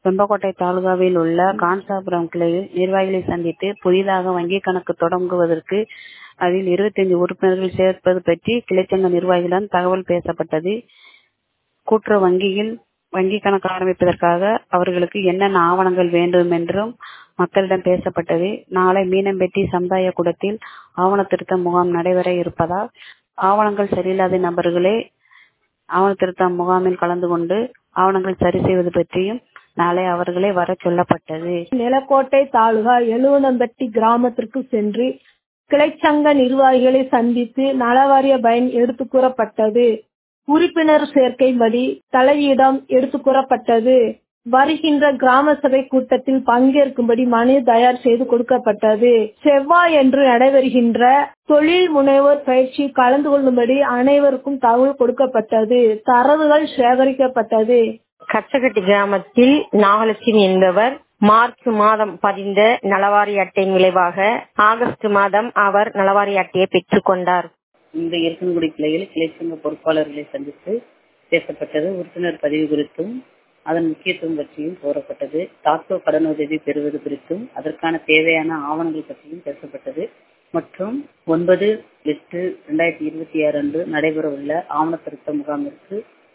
வெம்பக்கோட்டை தாலுகாவில் உள்ள காஞ்சாபுரம் கிளையில் நிர்வாகிகளை சந்தித்து புதிதாக வங்கிக் கணக்கு தொடங்குவதற்கு அதில் இருபத்தைந்து உறுப்பினர்கள் சேர்ப்பது பற்றி கிளைச்சங்க நிர்வாகிகளிடம் தகவல் பேசப்பட்டது. கூட்டுறவு வங்கியில் வங்கிக் கணக்கு ஆரம்பிப்பதற்காக அவர்களுக்கு என்னென்ன ஆவணங்கள் வேண்டும் என்றும் மக்களிடம் பேசப்பட்டது. நாளை மீனம்பட்டி சமுதாய கூடத்தில் ஆவண திருத்த முகாம் நடைபெற இருப்பதால் ஆவணங்கள் சரியில்லாத நபர்களே ஆவண திருத்த முகாமில் கலந்து கொண்டு ஆவணங்கள் சரி செய்வது பற்றியும் நாளை அவர்களை வரச் சொல்லப்பட்டது. நிலக்கோட்டை தாலுகா எழுவனம்பட்டி கிராமத்திற்கு சென்று கிளைச்சங்க நிர்வாகிகளை சந்தித்து நலவாரிய பயன் எடுத்துக் கூறப்பட்டது. உறுப்பினர் சேர்க்கைப்படி தலையிடம் எடுத்துக் கூறப்பட்டது. வருகின்ற கிராம சபை கூட்டத்தில் பங்கேற்கும்படி மனு தயார் செய்து கொடுக்கப்பட்டது. செவ்வாயன்று நடைபெறுகின்ற தொழில் முனைவோர் பயிற்சி கலந்து கொள்ளும்படி அனைவருக்கும் தகவல் கொடுக்கப்பட்டது. தரவுகள் சேகரிக்கப்பட்டது. கச்சகட்டி கிராமத்தில் நாகலட்சுமி என்பவர் மார்ச் மாதம் பதிந்த நலவாரிய அட்டையின் விளைவாக ஆகஸ்ட் மாதம் அவர் நலவாரிய அட்டையை பெற்றுக் கொண்டார். இன்று இருக்கன்குடி கிளையில் கிளைச்சங்க பொறுப்பாளர்களை சந்தித்து பேசப்பட்டது. உறுப்பினர் பதிவு குறித்தும் அதன் முக்கியத்துவம் பற்றியும் கூறப்பட்டது. டாக்டோ கடனுதவி பெறுவது குறித்தும் அதற்கான தேவையான ஆவணங்கள் பற்றியும் பேசப்பட்டது. மற்றும் ஒன்பது எட்டு இரண்டாயிரத்தி இருபத்தி ஆறு அன்று நடைபெற உள்ள ஆவண திருத்த முகாமிற்கு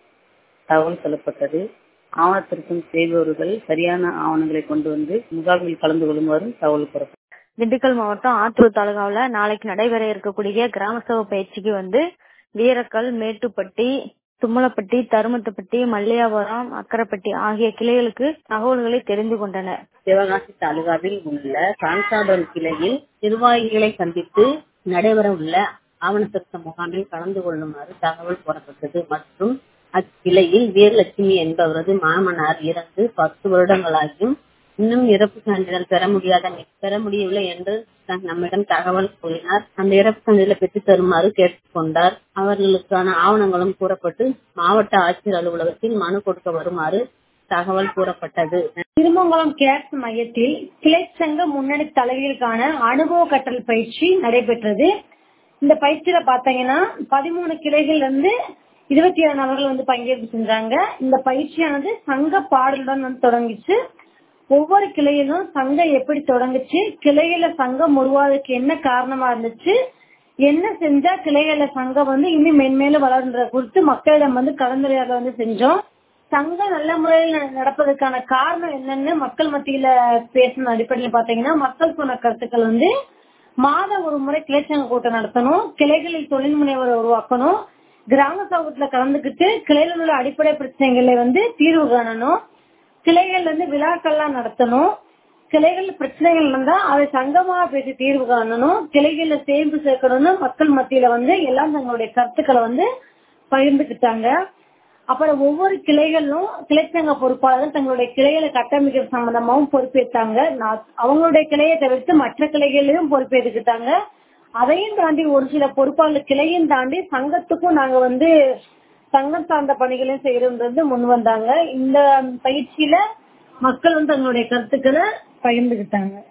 தகவல் சொல்லப்பட்டது. ஆவண திருத்தம் செய்பவர்கள் சரியான ஆவணங்களை கொண்டு வந்து முகாமில் கலந்து கொள்ளுமாறும் தகவல் கூறப்பட்டது. திண்டுக்கல் மாவட்டம் ஆத்தூர் தாலுகாவில் நாளைக்கு நடைபெற இருக்கக்கூடிய கிராம சபை பயிற்சிக்கு வந்து வீரக்கல் மேட்டுப்பட்டி தும்மலப்பட்டி தருமத்துப்பட்டி மல்லியாபுரம் அக்கரைப்பட்டி ஆகிய கிளைகளுக்கு தகவல்களை தெரிந்து கொண்டனர். சிவகாசி தாலுகாவில் உள்ள காஞ்சாபுரம் கிளையில் நிர்வாகிகளை சந்தித்து நடைபெற உள்ள ஆவண திருத்த முகாமில் கலந்து கொள்ளுமாறு தகவல் கூறப்பட்டது மற்றும் அக்கிளையில் வீரலட்சுமி என்பவரது மாமனார் இறந்து பத்து வருடங்களாகியும் இன்னும் இறப்பு சான்றிதழ் பெற முடியாத பெற முடியவில்லை என்று நம்மிடம் தகவல் கூறினார் அந்த இறப்பு சான்றிதழை பெற்றுத் தருமாறு கேட்டுக்கொண்டார் அவர்களுக்கான ஆவணங்களும் கூறப்பட்டு மாவட்ட ஆட்சியர் அலுவலகத்தில் மனு கொடுக்க வருமாறு தகவல் கூறப்பட்டது திருமங்கலம் கேட்ஸ் மையத்தில் கிளைச்சங்க முன்னணி தலைவர்களுக்கான அனுபவ கற்றல் பயிற்சி நடைபெற்றது இந்த பயிற்சியில பாத்தீங்கன்னா பதிமூணு கிளைகள் இருந்து இருபத்தி ஏழு நபர்கள் வந்து பங்கேற்பு செஞ்சாங்க இந்த பயிற்சியானது சங்க பாடலுடன் வந்து தொடங்கிச்சு ஒவ்வொரு கிளையிலும் சங்கம் எப்படி தொடங்குச்சு கிளையில சங்கம் உருவாதுக்கு என்ன காரணமா இருந்துச்சு என்ன செஞ்சா கிளைகள சங்கம் வந்து இன்னும் மென்மேலும் வளர்ன்ற குறித்து மக்களிடம் வந்து கலந்துரையாடல் வந்து செஞ்சோம் சங்கம் நல்ல முறையில் நடப்பதற்கான காரணம் என்னன்னு மக்கள் மத்தியில பேசின அடிப்படையில் பாத்தீங்கன்னா மக்கள் சொன்ன கருத்துக்கள் வந்து மாதம் ஒரு முறை கிளைச்சங்க கூட்டம் நடத்தணும் கிளைகளில் தொழில் முனைவரை உருவாக்கணும் கிராம சமூகத்துல கலந்துகிட்டு கிளையில உள்ள அடிப்படை பிரச்சனைகளை வந்து தீர்வு காணணும் கிளைகள் வந்து விழாக்கள்லாம் நடத்தணும் கிளைகள் பிரச்சனைகள் இருந்தா அதை சங்கமா பேசி தீர்வு காணணும் கிளைகள்ல சேர்ந்து சேர்க்கணும்னு மக்கள் மத்தியில வந்து எல்லாம் தங்களுடைய கருத்துக்களை வந்து பகிர்ந்துக்கிட்டாங்க அப்புறம் ஒவ்வொரு கிளைகளும் கிளைச்சங்க பொறுப்பாளர்கள் தங்களுடைய கிளைகளை கட்டமைக்கிற சம்பந்தமாவும் பொறுப்பேற்றாங்க அவங்களுடைய கிளையை தவிர்த்து மற்ற கிளைகளையும் பொறுப்பேற்றுக்கிட்டாங்க அதையும் தாண்டி ஒரு சில பொறுப்பாளர் கிளையும் தாண்டி சங்கத்துக்கும் நாங்க வந்து சங்கம் சார்ந்த பணிகளையும் செய்யறது முன் வந்தாங்க இந்த பயிற்சியில மக்கள் வந்து தங்களுடைய கருத்துக்களை பகிர்ந்துகிட்டாங்க